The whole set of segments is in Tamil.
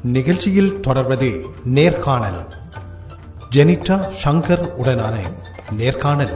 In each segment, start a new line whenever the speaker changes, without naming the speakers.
நிகழ்ச்சியில் தொடர்வது நேர்காணல் ஜெனிட்டா சங்கர் உடனான நேர்காணல்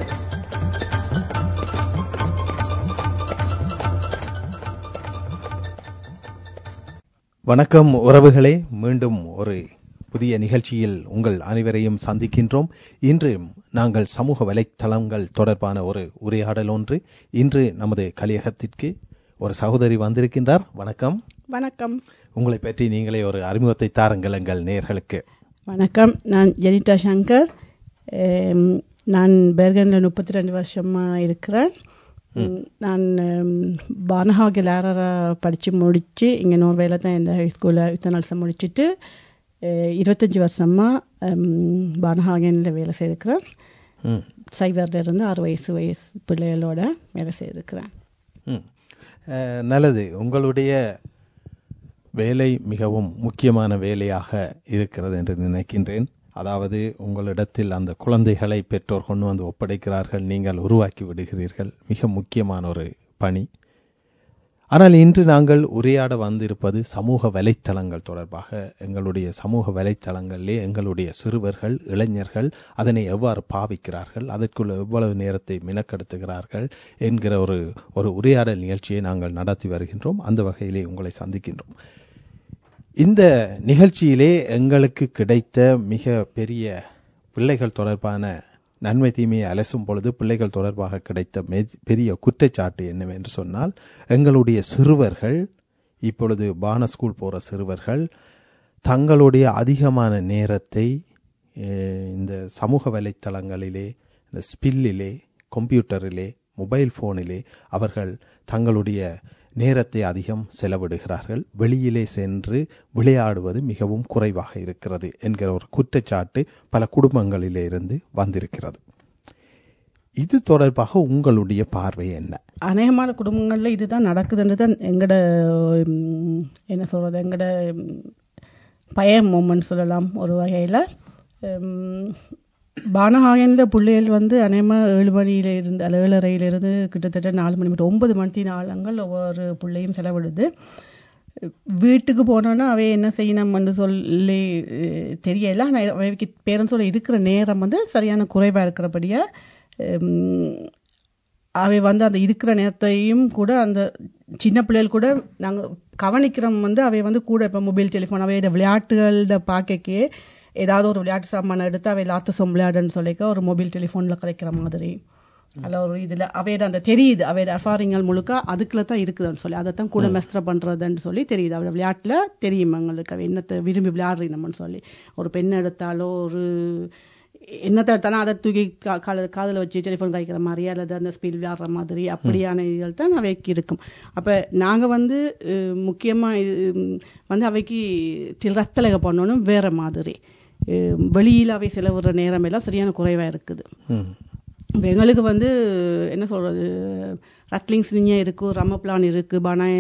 வணக்கம் உறவுகளே மீண்டும் ஒரு புதிய நிகழ்ச்சியில் உங்கள் அனைவரையும் சந்திக்கின்றோம் இன்று நாங்கள் சமூக வலைத்தளங்கள் தொடர்பான ஒரு உரையாடல் ஒன்று இன்று நமது கலியகத்திற்கு ஒரு சகோதரி வந்திருக்கின்றார் வணக்கம்
வணக்கம்
உங்களை பற்றி நீங்களே ஒரு அறிமுகத்தை தாருங்கள் எங்கள் நேர்களுக்கு
வணக்கம் நான் ஜெனிதா சங்கர் எம், நான் பெர்கனில் முப்பத்தி ரெண்டு வருஷமா இருக்கிறேன் நான் பானஹாக லேரராக படித்து முடித்து இங்கே நோர்வேல தான் இந்த ஹை ஸ்கூலில் இத்தனை வருஷம் முடிச்சுட்டு அஹ், இருபத்தஞ்சி வருஷமாக பானஹாகனில் வேலை செய்திருக்கிறேன்
ம்,
சைவர்ல இருந்து ஆறு வயசு வயசு பிள்ளைகளோட வேலை செய்திருக்கிறேன்
ம். அஹ், நல்லது உங்களுடைய வேலை மிகவும் முக்கியமான வேலையாக இருக்கிறது என்று நினைக்கின்றேன் அதாவது உங்களிடத்தில் அந்த குழந்தைகளை பெற்றோர் கொண்டு வந்து ஒப்படைக்கிறார்கள் நீங்கள் உருவாக்கி விடுகிறீர்கள் மிக முக்கியமான ஒரு பணி ஆனால் இன்று நாங்கள் உரையாட வந்திருப்பது சமூக வலைத்தளங்கள் தொடர்பாக எங்களுடைய சமூக வலைத்தளங்களிலே எங்களுடைய சிறுவர்கள் இளைஞர்கள் அதனை எவ்வாறு பாவிக்கிறார்கள் அதற்குள்ள எவ்வளவு நேரத்தை மினக்கெடுத்துகிறார்கள் என்கிற ஒரு ஒரு உரையாடல் நிகழ்ச்சியை நாங்கள் நடத்தி வருகின்றோம் அந்த வகையிலே உங்களை சந்திக்கின்றோம் இந்த நிகழ்ச்சியிலே எங்களுக்கு கிடைத்த மிக பெரிய பிள்ளைகள் தொடர்பான நன்மை தீமையை அலசும் பொழுது பிள்ளைகள் தொடர்பாக கிடைத்த மெ- பெரிய குற்றச்சாட்டு என்னவென்று சொன்னால் எங்களுடைய சிறுவர்கள் இப்பொழுது பான ஸ்கூல் போற சிறுவர்கள் தங்களுடைய அதிகமான நேரத்தை அஹ், இந்த சமூக வலைத்தளங்களிலே இந்த ஸ்பில்லிலே கம்ப்யூட்டரிலே மொபைல் போனிலே அவர்கள் தங்களுடைய நேரத்தை அதிகம் செலவிடுகிறார்கள் வெளியிலே சென்று விளையாடுவது மிகவும் குறைவாக இருக்கிறது என்கிற ஒரு குற்றச்சாட்டு பல குடும்பங்களிலே இருந்து வந்திருக்கிறது இது தொடர்பாக உங்களுடைய பார்வை என்ன
அநேகமான குடும்பங்களில் இதுதான் நடக்குதுன்றது தான் எங்கட ம், என்ன சொல்றது எங்கட ம், பய மூமெண்ட் சொல்லலாம் ஒரு வகையில் பானஹாகனில் பிள்ளைகள் வந்து அநேகமாக ஏழு மணியில இருந்து அல்ல ஏழரையிலிருந்து கிட்டத்தட்ட நாலு மணி மட்டும் ஒன்பது மணி நாளங்கள் ஒவ்வொரு பிள்ளையும் செலவிடுது வீட்டுக்கு போனோன்னா அவை என்ன செய்யணும்னு சொல்லி அஹ், தெரியல ஆனால் அவைக்கு பேரண்ட்ஸோட இருக்கிற நேரம் வந்து சரியான குறைவாக இருக்கிறபடியா உம், அவை வந்து அந்த இருக்கிற நேரத்தையும் கூட அந்த சின்ன பிள்ளைகள் கூட நாங்கள் கவனிக்கிறோம் வந்து அவை வந்து கூட இப்போ மொபைல் டெலிஃபோன் அவையோட விளையாட்டுகள பார்க்கக்கே ஏதாவது ஒரு விளையாட்டு சாமானை எடுத்து அவை லாத்தசம் விளையாடுன்னு சொல்லிக்க ஒரு மொபைல் டெலிஃபோனில் கிடைக்கிற மாதிரி அல்ல ஒரு இதில் அவையோட அந்த தெரியுது அவையோட அஃபாரிங்கள் முழுக்க அதுக்குள்ள தான் இருக்குதுன்னு சொல்லி அதை தான் கூட மெஸ்டர் பண்ணுறதுன்னு சொல்லி தெரியுது அவரோட விளையாட்டில் தெரியும் எங்களுக்கு அவ என்னத்தை விரும்பி விளையாடுறீங்கன்னு சொல்லி ஒரு பெண் எடுத்தாலோ ஒரு என்னத்தை எடுத்தாலும் அதை தூக்கி கா- கால காதில் வச்சு டெலிஃபோன் காய்க்கிற மாதிரி அல்லது அந்த ஸ்பீட் விளையாடுற மாதிரி அப்படியான இதுகள் தான் அவைக்கு இருக்கும் அப்போ நாங்கள் வந்து முக்கியமாக வந்து அவைக்கு திரத்தலக பண்ணணும் வேற மாதிரி அஹ், வெளியில அவை செலவுற நேரம் எல்லாம் சரியான குறைவாக இருக்குது
ம்,
இப்ப எங்களுக்கு வந்து என்ன சொல்றது ரத்லிங்ஸ் நீங்க இருக்கு ரம்ம பிளான் இருக்கு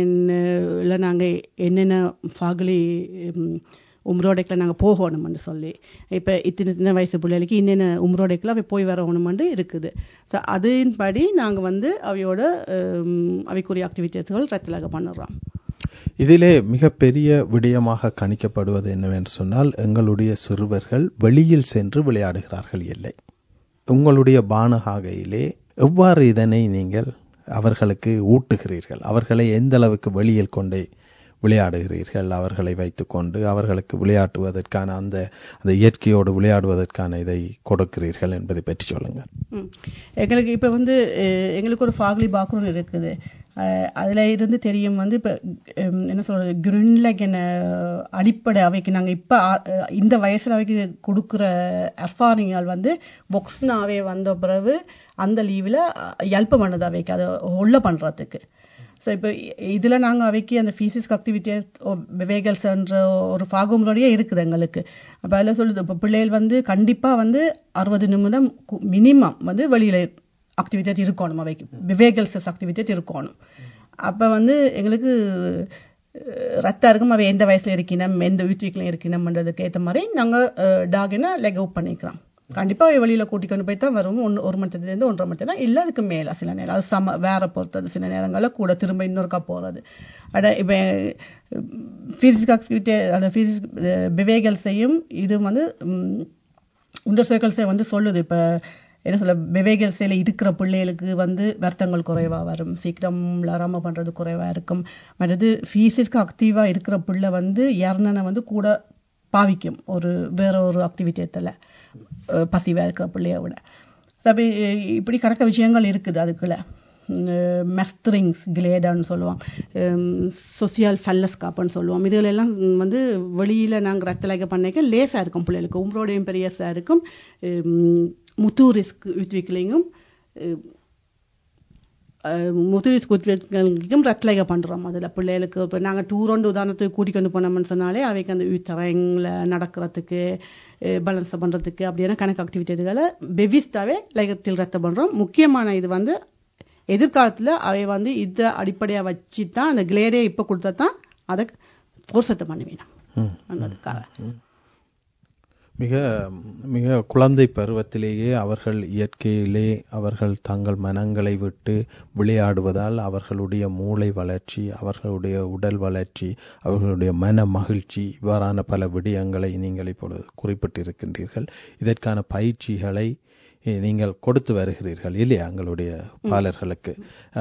பனாயன்ல நாங்க என்னென்ன ஃபாகலி உம்ரோடைக்கில் நாங்கள் போகணும்னு சொல்லி இப்போ இத்தனை சின்ன வயசு பிள்ளைகளுக்கு இன்னென்ன உம்ரோடைக்கில் அவை போய் வரணுமெண்டு இருக்குது ஸோ அதன்படி நாங்கள் வந்து அவையோட ஹம், அவைக்குரிய ஆக்டிவிட்டீஸ்கள் ரத்திலாக பண்ணுறோம்
இதிலே மிகப்பெரிய விடயமாக கணிக்கப்படுவது என்னவென்று சொன்னால் எங்களுடைய சிறுவர்கள் வெளியில் சென்று விளையாடுகிறார்கள் இல்லை உங்களுடைய பானகாகையிலே எவ்வாறு இதனை நீங்கள் அவர்களுக்கு ஊட்டுகிறீர்கள் அவர்களை எந்த அளவுக்கு வெளியில் கொண்டே விளையாடுகிறீர்கள் அவர்களை வைத்துக்கொண்டு அவர்களுக்கு விளையாட்டுவதற்கான அந்த அந்த இயற்கையோடு விளையாடுவதற்கான இதை கொடுக்கிறீர்கள் என்பதை பற்றி சொல்லுங்கள்
ம். எங்களுக்கு இப்போ வந்து அஹ், எங்களுக்கு ஒரு ஃபாக்லி பேக்ரவுண்ட் இருக்குது அஹ், அதுல இருந்து தெரியும் வந்து இப்போ என்ன சொல்றது கிருன்லகன அடிப்படை அவைக்கு நாங்கள் இப்போ இந்த வயசுல அவைக்கு கொடுக்குற அர்ஃபாரிங்கள் வந்து பொக்ஸ்னாவே வந்த பிறகு அந்த லீவில் ஹெல்ப் பண்ணுது அவைக்கு அதை ஒல்ல பண்றதுக்கு ஸோ இப்போ இதில் நாங்கள் அவைக்கு அந்த ஃபீசிஸ் ஆக்டிவிட்டிஸ் விவேகல்ஸ்ன்ற ஒரு ஃபாகோம்லோடயே இருக்குது எங்களுக்கு அப்போ அதில் சொல்லுது இப்போ பிள்ளைகள் வந்து கண்டிப்பாக வந்து அறுபது நிமிடம் மினிமம் வந்து வெளியில் ஆக்டிவிட்டி இருக்கணும் அவைக்கு விவேகல்சஸ் ஆக்டிவிட்டி இருக்கணும் அப்போ வந்து எங்களுக்கு அஹ், ரத்தம் இருக்கும் அவை எந்த வயசுல இருக்கணும் எந்த வீட்டுக்குள்ள இருக்கணும்ன்றதுக்கு ஏற்ற மாதிரி நாங்கள் டாகினா லெக் அவுட் பண்ணிக்கிறோம் கண்டிப்பா வெளியில கூட்டி கொண்டு போய் தான் வரும் ஒன்று ஒரு மணி நேரத்துலேருந்து ஒன்றரை மணி நேரம் இல்லை அதுக்கு மேல சில நேரம் அது சம வேற பொறுத்தது சில நேரங்களில் கூட திரும்ப இன்னொருக்கா போறது அட இப்போ ஃபிசிக்ஸ் ஆக்டிவிட்டி அந்த ஃபிசிக்ஸ் பிவேகல் செய்யும் இது வந்து உண்டர் சர்க்கிள்ஸே வந்து சொல்லுது இப்போ என்ன சொல்ல விவேகல்சையில் இருக்கிற பிள்ளைகளுக்கு வந்து வருத்தங்கள் குறைவாக வரும் சீக்கிரம் லராம பண்ணுறது குறைவாக இருக்கும் மற்றது ஃபிசிக்ஸ்க்கு ஆக்டிவாக இருக்கிற பிள்ளை வந்து இறந்தனை வந்து கூட பாவிக்கும் ஒரு வேற ஒரு ஆக்டிவிட்டியத்தில் பசிவாக இருக்கிற பிள்ளைய விட அப்படி இப்படி கணக்க விஷயங்கள் இருக்குது அதுக்குள்ள மெஸ்த்ரிங்ஸ் கிளேடான்னு சொல்லுவோம் சொசியல் ஃபெல்லஸ்காப்புன்னு சொல்லுவோம் இதுல எல்லாம் வந்து வெளியில் நாங்கள் ரத்தலக பண்ணிக்க லேசாக இருக்கும் பிள்ளைகளுக்கு உங்களோடையும் பெரியஸாக இருக்கும் முத்து ரிஸ்க் உத்விக்கலிங்கும் முதுரிஸ் குத்விக்கும் ரத்லக பண்ணுறோம் அதில் பிள்ளைகளுக்கு இப்போ நாங்கள் டூர் ஒன்று உதாரணத்துக்கு கூட்டிக்கொண்டு போனோம்னு சொன்னாலே அவைக்கு அந்த யூத்தரங்கில் நடக்கிறதுக்கு பேலன்ஸ் பண்ணுறதுக்கு அப்படியான கணக்கு ஆக்டிவிட்டிகளை பெவிஸ்டாவே லகத்தில் ரத்தம் பண்ணுறோம் முக்கியமான இது வந்து எதிர்காலத்தில் அவை வந்து இதை அடிப்படையாக வச்சு தான் அந்த கிளேடே இப்போ கொடுத்தா தான் அதை ஃபோர்ஸத்தை பண்ணுவேன் அதுக்காக
மிக மிக குழந்தை பருவத்திலேயே அவர்கள் இயற்கையிலே அவர்கள் தங்கள் மனங்களை விட்டு விளையாடுவதால் அவர்களுடைய மூளை வளர்ச்சி அவர்களுடைய உடல் வளர்ச்சி அவர்களுடைய மன மகிழ்ச்சி இவ்வாறான பல விடயங்களை நீங்கள் இப்பொழுது குறிப்பிட்டிருக்கின்றீர்கள் இதற்கான பயிற்சிகளை நீங்கள் கொடுத்து வருகிறீர்கள் இல்லையா எங்களுடைய பாலர்களுக்கு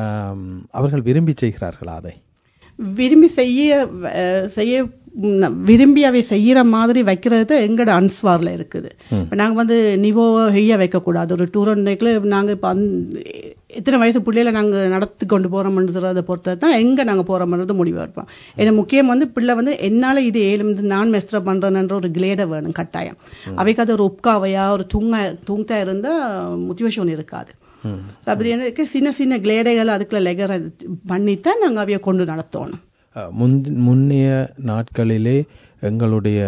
அவர்கள் விரும்பி செய்கிறார்களா அதை
விரும்பி செய்ய செய்ய விரும்பி அவை செய்யற மாதிரி வைக்கிறது எங்கட அன்ஸ்வார்ல இருக்குது இப்போ நாங்கள் வந்து நிவோ ஹெய்யா வைக்கக்கூடாது ஒரு டூர் அண்டைக்குள்ள நாங்கள் இப்போ அந் எத்தனை வயசு பிள்ளையில நாங்கள் நடத்தி கொண்டு போகிறோம்ன்றதை பொறுத்தது தான் எங்கே நாங்கள் போகிறோம்ன்றது முடிவாக இருப்போம் ஏன்னா முக்கியம் வந்து பிள்ளை வந்து என்னால் இது ஏழும் நான் மெஸ்டர் பண்ணுறேன்ற ஒரு கிளேடை வேணும் கட்டாயம் அவைக்கு அது ஒரு உப்காவையா ஒரு தூங்க தூங்கா இருந்தால் மோட்டிவேஷன் இருக்காது அப்படி எனக்கு சின்ன சின்ன கிளேடைகள் அதுக்குள்ள லெகர் பண்ணித்தான் நாங்கள் அவைய கொண்டு நடத்தணும்
முன்னைய நாட்களிலே எங்களுடைய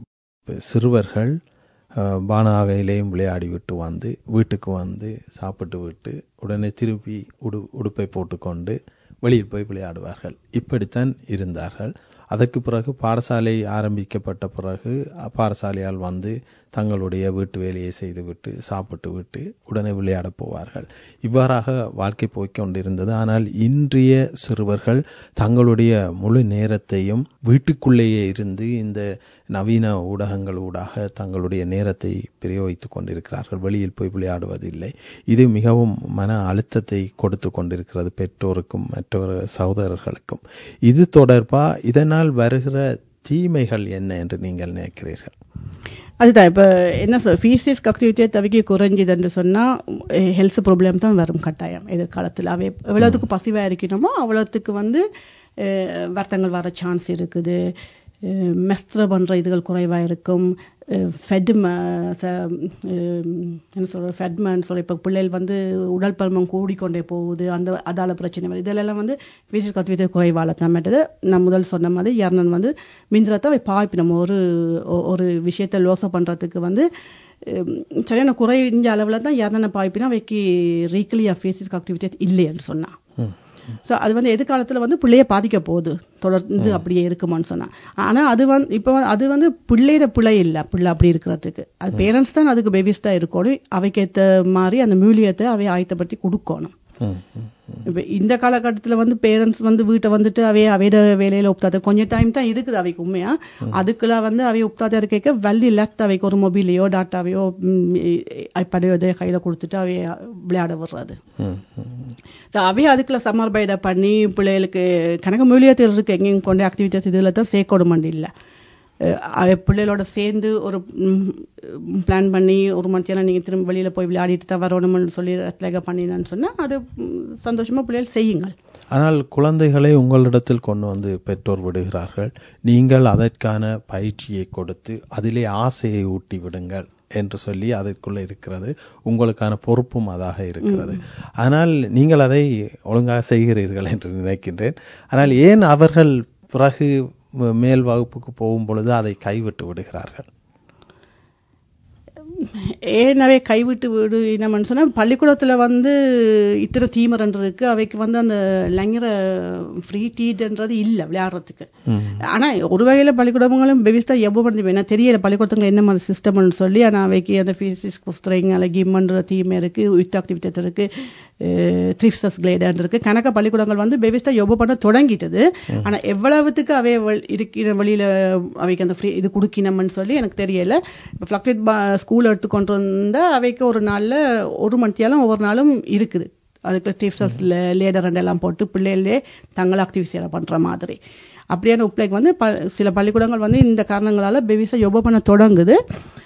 சிறுவர்கள் பானாகையிலேயும் விளையாடி விட்டு வந்து வீட்டுக்கு வந்து சாப்பிட்டு விட்டு உடனே திருப்பி உடு உடுப்பை போட்டுக்கொண்டு வெளியில் போய் விளையாடுவார்கள் இப்படித்தான் இருந்தார்கள் அதற்கு பிறகு பாடசாலை ஆரம்பிக்கப்பட்ட பிறகு பாடசாலையால் வந்து தங்களுடைய வீட்டு வேலையை செய்துவிட்டு சாப்பிட்டு விட்டு உடனே விளையாட போவார்கள் இவ்வாறாக வாழ்க்கை போய்க் கொண்டிருந்தது ஆனால் இன்றைய சிறுவர்கள் தங்களுடைய முழு நேரத்தையும் வீட்டுக்குள்ளேயே இருந்து இந்த நவீன ஊடகங்கள் ஊடாக தங்களுடைய நேரத்தை பிரயோகித்துக் கொண்டிருக்கிறார்கள் வெளியில் போய் விளையாடுவதில்லை இது மிகவும் மன அழுத்தத்தை கொடுத்து கொண்டிருக்கிறது பெற்றோருக்கும் மற்றொரு சகோதரர்களுக்கும் இது தொடர்பா இதனால் வருகிற தீமைகள் என்ன என்று நீங்கள் நினைக்கிறீர்கள்
அதுதான் இப்போ என்ன சொல் ஃபீஸஸ் ஆக்டிவிட்டியை தவிக்க குறைஞ்சிதுன்னு சொன்னால் ஹெல்த் ப்ராப்ளம் தான் வரும் கட்டாயம் எதிர்காலத்தில் அவை எவ்வளோத்துக்கு பசிவாக இருக்கணுமோ அவ்வளோத்துக்கு வந்து வருத்தங்கள் வர சான்ஸ் இருக்குது மெஸ்திர பண்ணுற இதுகள் குறைவாக இருக்கும் ஃபெட்ம என்ன சொல்கிற ஃபெட்மன்னு சொல்ல இப்போ பிள்ளைகள் வந்து உடல் பருமம் கூடிக்கொண்டே போகுது அந்த அதால் பிரச்சனை வருது இதெல்லாம் வந்து வீட்டில் கத்துவித குறைவால் தான் மாட்டது நான் முதல் சொன்ன மாதிரி இறனன் வந்து மிந்திரத்தை அவை பாய்ப்பு நம்ம ஒரு ஒரு விஷயத்தை லோசை பண்ணுறதுக்கு வந்து சரியான குறைஞ்ச அளவில் தான் இறனனை பாய்ப்பினா அவைக்கு ரீக்கலி அஃபேசிஸ் ஆக்டிவிட்டிஸ் இல்லைன்னு சொன்னான் ஸோ அது வந்து எதிர்காலத்தில் வந்து பிள்ளைய பாதிக்க போகுது தொடர்ந்து அப்படியே இருக்குமான்னு சொன்னா ஆனால் அது வந்து இப்போ அது வந்து பிள்ளையோட பிள்ளை இல்லை பிள்ளை அப்படி இருக்கிறதுக்கு அது பேரண்ட்ஸ் தான் அதுக்கு பேபிஸ் தான் இருக்கணும் அவைக்கு ஏற்ற மாதிரி அந்த மூலியத்தை அவை ஆயத்தப்படுத்தி கொடுக்கணும் இப்போ இந்த காலகட்டத்தில் வந்து பேரண்ட்ஸ் வந்து வீட்டை வந்துட்டு அவைய அவையோட வேலையில உப்தாத கொஞ்சம் டைம் தான் இருக்குது அவைக்கு உண்மையா அதுக்குள்ள வந்து அவைய உப்தாத இருக்க வள்ளி லெஃப்ட் அவைக்கு ஒரு மொபைலையோ டாட்டாவையோ ஐபேடையோ இதே கையில கொடுத்துட்டு அவைய விளையாட விடுறது அவைய அதுக்குள்ள சம்மர் பைட பண்ணி பிள்ளைகளுக்கு கணக்கு மூலியத்தில் இருக்கு எங்கேயும் கொண்டு ஆக்டிவிட்டிஸ் இதில் தான் சேர்க்கணும் இல்லை பிள்ளைகளோட சேர்ந்து ஒரு பிளான் பண்ணி ஒரு மத்தியானம் நீங்கள் திரும்ப வெளியில் போய் விளையாடிட்டு தான் வரணும்னு சொல்லி ரத்லக பண்ணினு சொன்னால் அது சந்தோஷமாக பிள்ளைகள் செய்யுங்கள்
ஆனால் குழந்தைகளை உங்களிடத்தில் கொண்டு வந்து பெற்றோர் விடுகிறார்கள் நீங்கள் அதற்கான பயிற்சியை கொடுத்து அதிலே ஆசையை ஊட்டி விடுங்கள் என்று சொல்லி அதற்குள்ள இருக்கிறது உங்களுக்கான பொறுப்பும் அதாக இருக்கிறது ஆனால் நீங்கள் அதை ஒழுங்காக செய்கிறீர்கள் என்று நினைக்கின்றேன் ஆனால் ஏன் அவர்கள் பிறகு மேல் வகுப்புக்கு போகும் பொழுது அதை கைவிட்டு விடுகிறார்கள்
ஏனவே கைவிட்டு விடு என்னன்னு சொன்னா பள்ளிக்கூடத்துல வந்து இத்தனை தீமரன் இருக்கு அவைக்கு வந்து அந்த லங்கிற ஃப்ரீ டீட்ன்றது இல்ல விளையாடுறதுக்கு ஆனா ஒரு வகையில பள்ளிக்கூடங்களும் பெவிஸ்தா எவ்வளவு பண்ணி என்ன தெரியல பள்ளிக்கூடத்துல என்ன மாதிரி சிஸ்டம்னு சொல்லி ஆனா அவைக்கு அந்த பிசிக்ஸ் புஸ்தகம் அல்ல கிம்மன்ற தீம் இருக்கு யுத் ஆக்டிவிட்டி இருக்கு த்ரிப்சஸ் கிளேடன் இருக்கு கணக்க பள்ளிக்கூடங்கள் வந்து பெவிஸ்தா எவ்வளவு பண்ண தொடங்கிட்டது ஆனா எவ்வளவுத்துக்கு அவை வல்- இருக்கிற வழியில அவைக்கு அந்த ஃப்ரீ இது குடுக்கினம்னு சொல்லி எனக்கு தெரியல இப்போ ஃபிளக்டேட் ஸ்கூல் எடுத்துக்கொண்டு வந்தா அவைக்கு ஒரு நாள்ல ஒரு மணித்தியாலும் ஒவ்வொரு நாளும் இருக்குது அதுக்கு டிப்ஸஸ் லேடர் எல்லாம் போட்டு பிள்ளைகளே தங்கள் ஆக்டிவிட்டிஸை பண்ற மாதிரி அப்படியான உப்ளைக்கு வந்து ப சில பள்ளிக்கூடங்கள் வந்து இந்த காரணங்களால பெவிஸை யோபா பண்ண தொடங்குது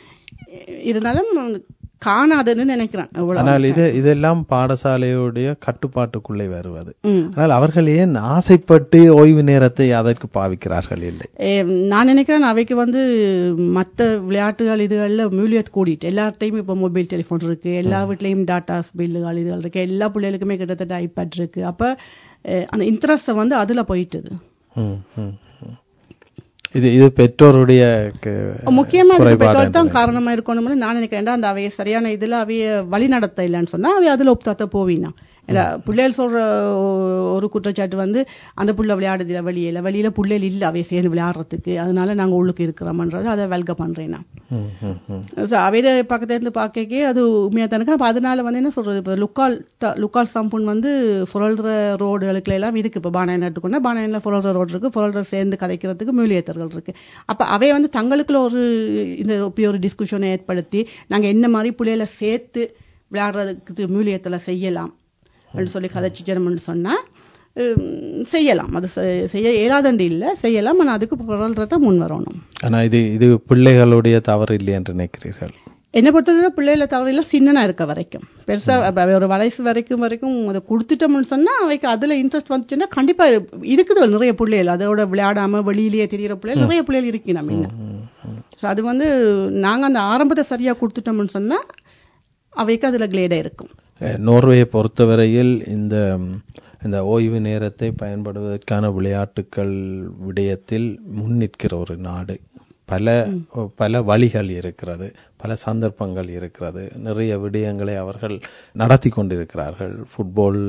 இருந்தாலும் காணாதுன்னு நினைக்கிறேன் எவ்வளவு
ஆனால் இது இதெல்லாம் பாடசாலையுடைய கட்டுப்பாட்டுக்குள்ளே வருவது
ம்.
ஆனால் அவர்கள் ஏன் ஆசைப்பட்டு ஓய்வு நேரத்தை அதற்கு பாவிக்கிறார்கள் இல்லை
ஏ, நான் நினைக்கிறேன் அவைக்கு வந்து மற்ற விளையாட்டுகள் இதுகள்ல மியூலியத் கூடிட்டு எல்லார்ட்டையும் இப்போ மொபைல் டெலிஃபோன் இருக்கு எல்லா வீட்லயும் டாட்டாஸ் பில்லுகள் இதுகள் இருக்கு எல்லா பிள்ளைகளுக்குமே கிட்டத்தட்ட ஐபேட் இருக்கு அப்ப அஹ், அந்த இன்ட்ரெஸ்ட் வந்து அதுல போயிட்டுது
ம், ம், ம். இது இது பெற்றோருடைய க-
முக்கியமா இதுக்கு
குறைபாடு
பெற்றோர் தான் காரணமா இருக்கணும்னு நான் நினைக்கிறேன் ஏன்டா அந்த அவைய சரியான இதுல அவைய வழி நடத்த இல்லைன்னு சொன்னா அவைய அதுல ஒப்தாத்த போவீனா இல்ல பிள்ளைகள் சொல்ற ஒரு குற்றச்சாட்டு வந்து அந்த புள்ள விளையாடுதில்ல வெளியில வெளியில பிள்ளைகள் இல்ல அவைய சேர்ந்து விளையாடுறதுக்கு அதனால நாங்க உள்ளுக்கு இருக்கிறோம்ன்றது அதை வெல்க பண்றேன் நான்
ம், ம், ம்.
So, அவையில பக்கத்துல இருந்து பார்க்கக்கே அது உண்மையா தானே அப்ப அதனால வந்து என்ன சொல்றது இப்போ லுக்கால் த- லுக்கால் சம்பூன் வந்து புரள்ற ரோடுகளுக்குள்ள எல்லாம் இருக்கு இப்போ பானாயன் எடுத்துக்கொண்டா பானாயன்ல புரள்ற ரோடு இருக்கு புரள்ற சேர்ந்து கதைக்கிறதுக்கு மூலியத்தர்கள் இருக்கு அப்ப அவை வந்து தங்களுக்குள்ள ஒரு இந்த இப்படி ஒரு டிஸ்கஷனை ஏற்படுத்தி நாங்க என்ன மாதிரி பிள்ளைகளை சேர்த்து விளையாடுறதுக்கு மூலியத்துல செய்யலாம் அப்படின்னு சொல்லி கதைச்சிட்டோம்னு சொன்னா ஹம், செய்யலாம் அது செ- செய்ய இயலாதண்டு இல்ல செய்யலாம் ஆனா அதுக்கு புரள்றத முன் வரணும்
ஆனா இது இது பிள்ளைகளுடைய தவறு இல்லை என்று நினைக்கிறீர்கள்
என்னை பொறுத்தவரை பிள்ளைகள தவறில சின்னனா இருக்க வரைக்கும் பெருசா அப்ப அவ ஒரு வயசு வரைக்கும் வரைக்கும் அதை கொடுத்துட்டோம்னு சொன்னா அவைக்கு அதுல இன்ட்ரெஸ்ட் வந்துச்சுன்னா கண்டிப்பா இருக்குது நிறைய பிள்ளைகள் அதோட விளையாடாம வெளியிலேயே தெரியற பிள்ளைகள் நிறைய பிள்ளைகள் இருக்கு நம்ம இன்னும் So அது வந்து நாங்க அந்த ஆரம்பத்தை சரியா கொடுத்துட்டோம்னு சொன்னா அவைக்கு அதுல கிளேடா இருக்கும்
அஹ், நோர்வேயை பொறுத்தவரையில் இந்த ம், இந்த ஓய்வு நேரத்தை பயன்படுவதற்கான விளையாட்டுக்கள் விடயத்தில் முன்னிற்கிற ஒரு நாடு பல பல வழிகள் இருக்கிறது பல சந்தர்ப்பங்கள் இருக்கிறது நிறைய விடயங்களை அவர்கள் நடத்தி கொண்டிருக்கிறார்கள் ஃபுட்பால்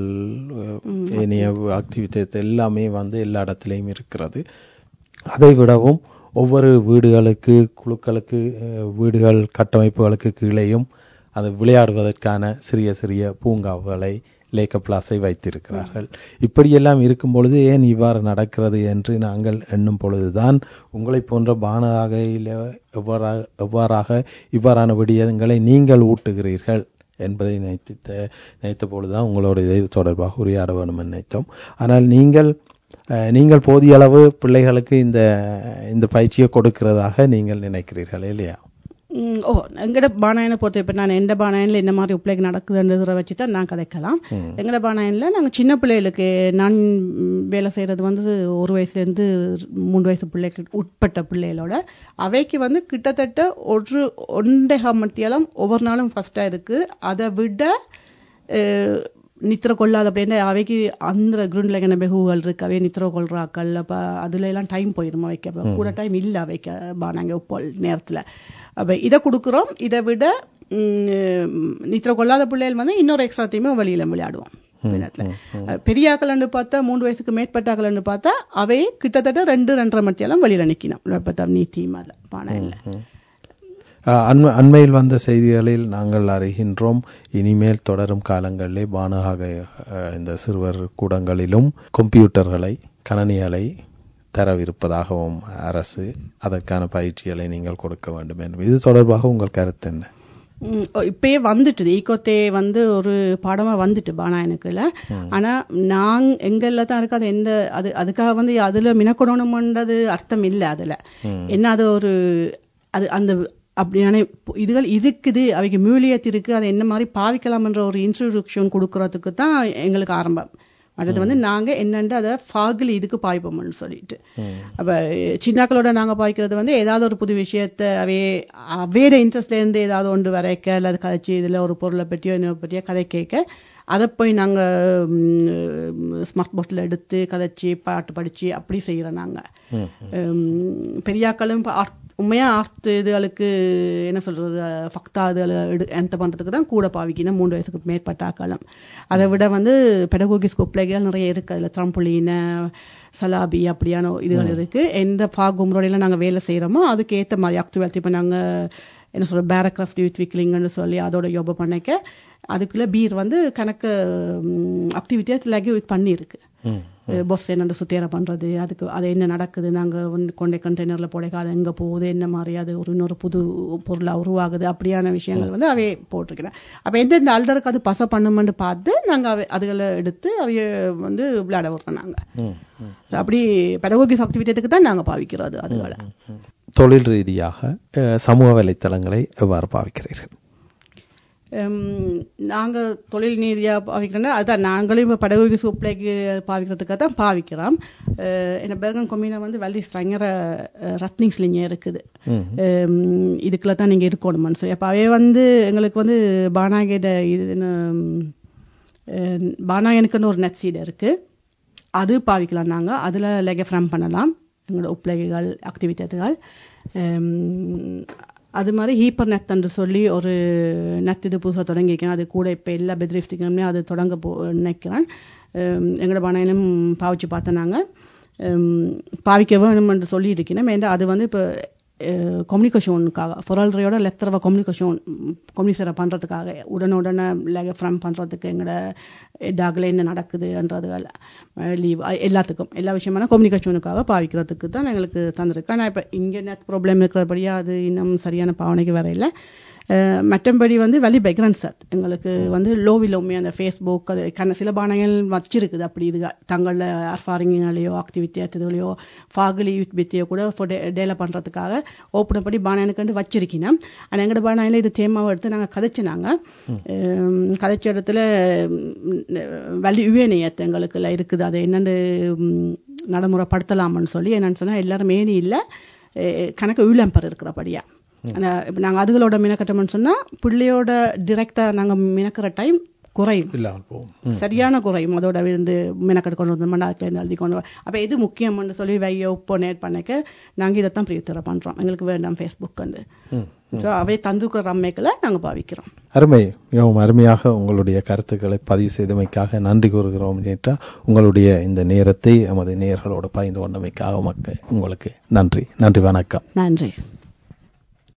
ஏனைய ஆக்டிவிட்டிஸ் எல்லாமே வந்து எல்லா இடத்துலையும் இருக்கிறது அதை விடவும் ஒவ்வொரு வீடுகளுக்கு குழுக்களுக்கு அஹ், வீடுகள் கட்டமைப்புகளுக்கு கீழேயும் அது விளையாடுவதற்கான சிறிய சிறிய பூங்காவுகளை லேக்க பிளாஸை வைத்திருக்கிறார்கள் இப்படியெல்லாம் இருக்கும் பொழுது ஏன் இவ்வாறு நடக்கிறது என்று நாங்கள் எண்ணும் பொழுதுதான் உங்களைப் போன்ற பானகையில் எவ்வாறாக எவ்வாறாக இவ்வாறான விடயங்களை நீங்கள் ஊட்டுகிறீர்கள் என்பதை நினைத்து நினைத்த பொழுதுதான் உங்களோட இது தொடர்பாக உரையாட வேண்டும் என்று நினைத்தோம் ஆனால் நீங்கள் அஹ், நீங்கள் போதிய அளவு பிள்ளைகளுக்கு இந்த இந்த பயிற்சியை கொடுக்கிறதாக நீங்கள் நினைக்கிறீர்கள் இல்லையா
ம், ஓ எங்கட பானாயனை பொறுத்த இப்ப நான் எந்த பானாயன்ல என்ன மாதிரி உப்ளைக்கு நடக்குதுன்றத வச்சு தான் நான் கதைக்கலாம் எங்கட பானாயன்ல நாங்க சின்ன பிள்ளைகளுக்கு நான் ம், வேலை செய்யறது வந்து ஒரு வயசுல இருந்து மூணு வயசு பிள்ளைக்கு உட்பட்ட பிள்ளைகளோட அவைக்கு வந்து கிட்டத்தட்ட ஒரு ஒன்றரை மட்டியாலும் ஒவ்வொரு நாளும் ஃபர்ஸ்டா இருக்கு அதை விட அஹ், நித்திர கொள்ளாத அப்படின்னா அவைக்கு அந்த கிரவுண்ட்ல என்ன பெகுகள் இருக்கு அவை நித்திர கொள்றாக்கள் அப்ப அதுல எல்லாம் டைம் போயிடும் அவைக்கு அப்ப கூட டைம் இல்ல அவைக்க பானாங்க உப்போல் நேரத்துல அப்ப இதை கொடுக்குறோம் இதை விட ம், நித்திர கொள்ளாத பிள்ளைகள் வந்து இன்னொரு எக்ஸ்ட்ரா தீமே வெளியில விளையாடுவோம் பின்னத்துல. பெரியாக்கள்னு பார்த்தா மூணு வயசுக்கு மேற்பட்டாக்கள்னு பார்த்தா அவை கிட்டத்தட்ட ரெண்டு ரெண்டரை மத்தியெல்லாம் வெளியில நிக்கணும் இப்ப தண்ணி தீமால பானையில
அஹ், அண்மை அண்மையில் வந்த செய்திகளில் நாங்கள் அறிகின்றோம் இனிமேல் தொடரும் காலங்களிலே பானகாக அஹ், இந்த சிறுவர் கூடங்களிலும் கம்ப்யூட்டர்களை கணனிகளை தரவிருப்பதாகவும் அரசு அதற்கான பயிற்சிகளை நீங்கள் கொடுக்க வேண்டும் என்று இது தொடர்பாக உங்கள் கருத்து என்ன
ம், ஓ, இப்பயே வந்துட்டுது ஈகோத்தே வந்து ஒரு பாடமா வந்துட்டு பானாயனுக்குல ஆனா நாங் எங்கெல்லாம் தான் இருக்கு அது எந்த அது அதுக்காக வந்து அதுல மினக்கொடணும்ன்றது அர்த்தம் இல்ல அதுல என்ன அது ஒரு அது அந்த அப்படியான இப்போ இதுகள் இருக்குது அவைக்கு மியூலியத் இருக்கு அதை என்ன மாதிரி பாவிக்கலாம்ன்ற ஒரு இன்ட்ரோடக்ஷன் கொடுக்கறதுக்கு தான் எங்களுக்கு ஆரம்பம் அடுத்து வந்து நாங்க என்னண்டு அதை ஃபாகில் இதுக்கு பாய்ப்போம்னு சொல்லிட்டு அப்ப சின்னாக்களோட நாங்க பாய்க்கிறது வந்து ஏதாவது ஒரு புது விஷயத்த அவே அவையோட இன்ட்ரெஸ்ட்ல இருந்து ஏதாவது ஒன்று வரைக்க அல்லது கதைச்சு இதுல ஒரு பொருளை பற்றியோ இன்னொரு பற்றியோ கதை கேட்க அதை போய் நாங்க ஸ்மார்ட் போர்ட்ல எடுத்து கதைச்சு பாட்டு படிச்சு அப்படி செய்யறோம் நாங்க உம், பெரியாக்களும் இப்ப art- உண்மையா ஆர்த்து இதுகளுக்கு என்ன சொல்றது ஃபக்தா இதுகளை எடு என்ட பண்றதுக்கு தான் கூட பாவிக்கணும் மூணு வயசுக்கு மேற்பட்ட ஆக்காலம் அதை விட வந்து பெடகோகி ஸ்கோப்லேகள் நிறைய இருக்கு அதுல த்ரம்புலின சலாபி அப்படியான இதுகள் இருக்கு எந்த ஃபாக் உம்ரோடையில நாங்க வேலை செய்யறோமோ அதுக்கு ஏத்த மாதிரி ஆக்டிவிட்டி இப்போ நாங்க என்ன சொல்ற பேரக்ராஃப்ட் யூத் விக்லிங்னு சொல்லி அதோட யோப பண்ணிக்க அதுக்குள்ள பீர் வந்து கணக்கு ஆக்டிவிட்டியாக லகி பண்ணியிருக்கு
ம்.
பொஸ் என்னென்ன சுத்தேற பண்றது அதுக்கு அது என்ன நடக்குது நாங்க வந்து கொண்டே கண்டெய்னர்ல போடைக்க அது எங்க போகுது என்ன மாதிரி அது ஒரு இன்னொரு புது பொருளா உருவாகுது அப்படியான விஷயங்கள் வந்து அவைய போட்டிருக்கிறேன் அப்ப எந்த இந்த அல்டருக்கு அது பச பண்ணுமென்னு பார்த்து நாங்க அவை அதுகளை எடுத்து அவைய வந்து விளையாட விடுறோம் நாங்க
ம், ம்.
அப்படி பெடகோகிஸ் ஆக்டிவிட்டியத்துக்கு தான் நாங்க பாவிக்கிறோம் அது அதுகளை
தொழில் ரீதியாக அஹ், சமூக வலைத்தளங்களை எவ்வாறு பாவிக்கிறீர்கள்
ஹம், நாங்க தொழில் நீதியா பாவிக்கிறோன்னா அதான் நாங்களும் இப்போ படகு சூப்ளைக்கு பாவிக்கிறதுக்காக தான் பாவிக்கிறோம் அஹ், என்ன பெர்கன் கொம்யூனை வந்து வள்ளி ஸ்ட்ரங்கர ரத்னிங்ஸ்லிங்க இருக்குது
ம்.
ஹம், இதுக்குள்ள தான் நீங்க இருக்கணும்னு சொல்லி அப்போ அவே வந்து எங்களுக்கு வந்து பானாகிட இது என்ன ஹம், பானாயனுக்குன்னு ஒரு நெட் சீட் இருக்கு அது பாவிக்கலாம் நாங்க அதுல லெக ஃப்ரம் பண்ணலாம் எங்களோட உப்லகைகள் ஆக்டிவிட்டிகள் அது மாதிரி ஹீப்பர் நெத் என்று சொல்லி ஒரு நெத் இது புதுசாக தொடங்கியிருக்கேன் அது கூட இப்போ எல்லா பெத்ரிஃப்டிங்களுமே அது தொடங்க போ நினைக்கிறேன் ஹம், எங்களோட பணையிலும் பாவிச்சு பார்த்தேன் நாங்கள் பாவிக்க வேணும் என்று சொல்லி இருக்கணும் ஏன்னா அது வந்து இப்போ கம்யூனிகேஷனுக்காக ஃபொரல்றையோட லெத்தரவ கம்யூனிகேஷன் கம்யூனிகேஷனை பண்ணுறதுக்காக உடனுடனே லேக ஃப்ரம் பண்ணுறதுக்கு எங்களோட டாகில் என்ன நடக்குதுன்றதுகள் லீவ் எல்லாத்துக்கும் எல்லா விஷயமான கம்யூனிகேஷனுக்காக பாவிக்கிறதுக்கு தான் எங்களுக்கு தந்திருக்கு ஆனால் இப்போ இங்கே நெட் ப்ராப்ளம் இருக்கிறபடியா அது இன்னும் சரியான பாவனைக்கு வரையில அஹ், மற்றபடி வந்து வலி பேக்ரவுண்ட் சார் எங்களுக்கு வந்து லோவிலோமே அந்த ஃபேஸ்புக் அது கண்ண சில பானங்கள் வச்சிருக்குது அப்படி இது தங்களில் அர்ஃபாரிங்களையோ ஆக்டிவிட்டி அதுலையோ ஃபாகலி யூத் பித்தியோ கூட for டே டேல பண்ணுறதுக்காக ஓப்பன் பண்ணி பானனுக்கு வச்சிருக்கேன் ஆனால் எங்களோட பானையில் இது தேமாவை எடுத்து நாங்கள் கதைச்சினாங்க கதைச்ச இடத்துல வலி யுவேனியத்து எங்களுக்குள்ள இருக்குது அது என்னென்னு ம், நடைமுறைப்படுத்தலாம்னு சொல்லி என்னன்னு சொன்னால் எல்லாரும் மேனி இல்லை கணக்கு யூலம்பர் இருக்கிறபடியா ஆனால் இப்போ நாங்கள் அதுகளோட மினக்கட்டோம்னு சொன்னா பிள்ளையோட டிரெக்டாக நாங்கள் மினக்கிற டைம் குறையும்
இல்லாமல் போகும்
சரியான குறையும் அதோட வந்து மெனக்கெட்டு கொண்டு வந்து மண்டாக்கிலேருந்து எழுதி கொண்டு வர அப்போ எது முக்கியம்னு சொல்லி வையோ இப்போ நேட் பண்ணிக்க நாங்கள் இதைத்தான் பிரியுத்தர பண்ணுறோம் எங்களுக்கு வேண்டாம் ஃபேஸ்புக் வந்து
ம்.
ஸோ அவை தந்துக்கிற ரம்மைகளை நாங்கள் பாவிக்கிறோம்
அருமை மிகவும் அருமையாக உங்களுடைய கருத்துக்களை பதிவு செய்தமைக்காக நன்றி கூறுகிறோம் நேற்றா உங்களுடைய இந்த நேரத்தை எமது நேயர்களோடு பகிர்ந்து கொண்டமைக்காக மக்கள் உங்களுக்கு நன்றி நன்றி வணக்கம்
நன்றி